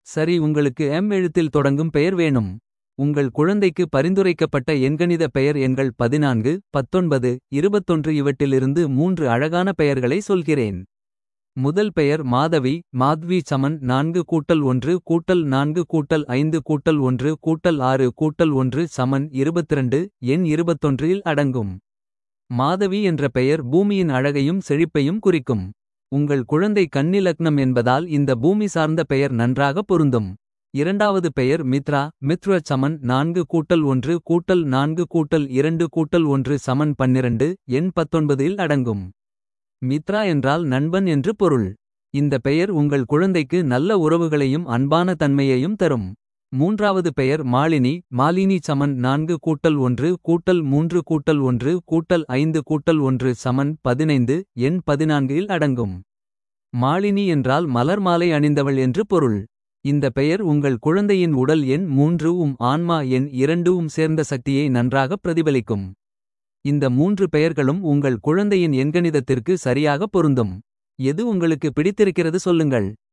சரி உங்களுக்கு எம் எழுத்தில் தொடங்கும் பெயர் வேணும். உங்கள் குழந்தைக்கு பரிந்துரைக்கப்பட்ட எண்கணித பெயர் எண்கள் பதினான்கு பத்தொன்பது இருபத்தொன்று இவற்றிலிருந்து மூன்று அழகான பெயர்களை சொல்கிறேன். முதல் பெயர் மாதவி மாத்வி சமன் நான்கு கூட்டல் ஒன்று கூட்டல் நான்கு கூட்டல் ஐந்து கூட்டல் ஒன்று கூட்டல் ஆறு கூட்டல் ஒன்று சமன் இருபத்திரண்டு எண் இருபத்தொன்றில் அடங்கும். மாதவி என்ற பெயர் பூமியின் அழகையும் செழிப்பையும் குறிக்கும். உங்கள் குழந்தை கன்னி லக்னம் என்பதால் இந்த பூமி சார்ந்த பெயர் நன்றாக பொருந்தும். இரண்டாவது பெயர் மித்ரா மித்ர சமன் நான்கு கூட்டல் ஒன்று கூட்டல் நான்கு கூட்டல் இரண்டு கூட்டல் ஒன்று சமன் பன்னிரண்டு எண் பத்தொன்பதில் அடங்கும். மித்ரா என்றால் நண்பன் என்று பொருள். இந்த பெயர் உங்கள் குழந்தைக்கு நல்ல உறவுகளையும் அன்பான தன்மையையும் தரும். மூன்றாவது பெயர் மாலினி மாலினி சமன் நான்கு கூட்டல் ஒன்று கூட்டல் மூன்று கூட்டல் ஒன்று கூட்டல் ஐந்து கூட்டல் ஒன்று சமன் பதினைந்து எண் பதினான்கில் அடங்கும். மாலினி என்றால் மலர் மாலை அணிந்தவள் என்று பொருள். இந்த பெயர் உங்கள் குழந்தையின் உடல் எண் மூன்று உம் ஆன்மா எண் இரண்டு உம் சேர்ந்த சக்தியை நன்றாக பிரதிபலிக்கும். இந்த மூன்று பெயர்களும் உங்கள் குழந்தையின் எண்கணிதத்திற்கு சரியாக பொருந்தும். எது உங்களுக்கு பிடித்திருக்கிறது சொல்லுங்கள்.